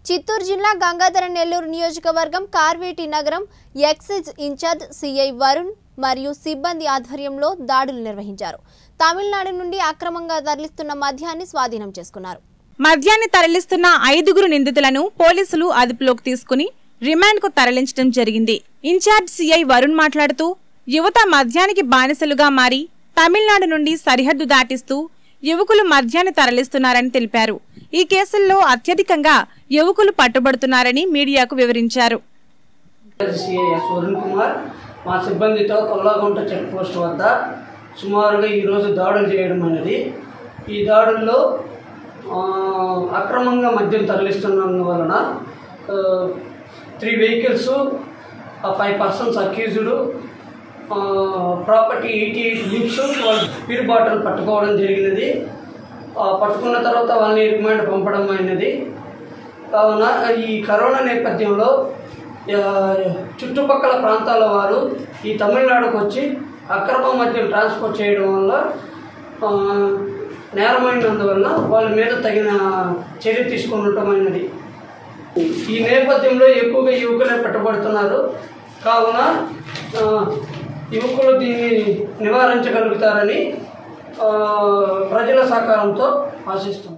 చిత్తూరు జిల్లా గంగాధర నెల్లూరు నియోజకవర్గం కార్వేటి నగరం ఎక్సైజ్ ఇన్ఛార్జ్ సిఐ వరుణ్ మరియు సిబ్బంది ఆధ్వర్యంలో దాడులు నిర్వహించారు తమిళనాడు నుండి అక్రమంగా తరలిస్తున్న మద్యాన్ని స్వాధీనం చేసుకున్నారు మద్యాన్ని తరలిస్తున్న ఐదుగురు నిందితులను పోలీసులు అదుపులోకి తీసుకుని రిమాండ్కు తరలించడం జరిగింది ఇన్ఛార్జ్ సిఐ వరుణ్ మాట్లాడుతూ యువత మద్యానికి బానిసలుగా మారి తమిళనాడు నుండి సరిహద్దు దాటిస్తూ యువకులు మద్యాన్ని తరలిస్తున్నారని తెలిపారు ఈ కేసుల్లో అత్యధికంగా యువకులు పట్టుబడుతున్నారని మీడియాకు వివరించారు సిఐఎస్ వరుణ్ కుమార్ మా సిబ్బందితో కొల్లాగుంట చెక్ పోస్ట్ వద్ద సుమారుగా ఈరోజు దాడులు చేయడం అనేది ఈ దాడుల్లో ఆ, అక్రమంగా మద్యం తరలిస్తున్నందువలన three vehicles five persons accused property eighty eight లిప్స్ పీర్ బాటిల్ పట్టుకోవడం జరిగినది ఆ, పట్టుకున్న తర్వాత వాళ్ళని రిమాండ్ పంపడం అయినది కావున ఈ కరోనా నేపథ్యంలో ఆ, చుట్టుపక్కల ప్రాంతాల వారు ఈ తమిళనాడుకు వచ్చి అక్రమ మద్యం ట్రాన్స్పోర్ట్ చేయడం వల్ల ఆ, నేరమైనందువల్ల వాళ్ళ మీద తగిన చర్య తీసుకుంటమైనది ఈ నేపథ్యంలో ఎక్కువగా యువకులే పెట్టబడుతున్నారు కావున ఆ, యువకులు దీన్ని నివారించగలుగుతారని ఆ, ప్రజల సహకారంతో ఆశిస్తున్నాం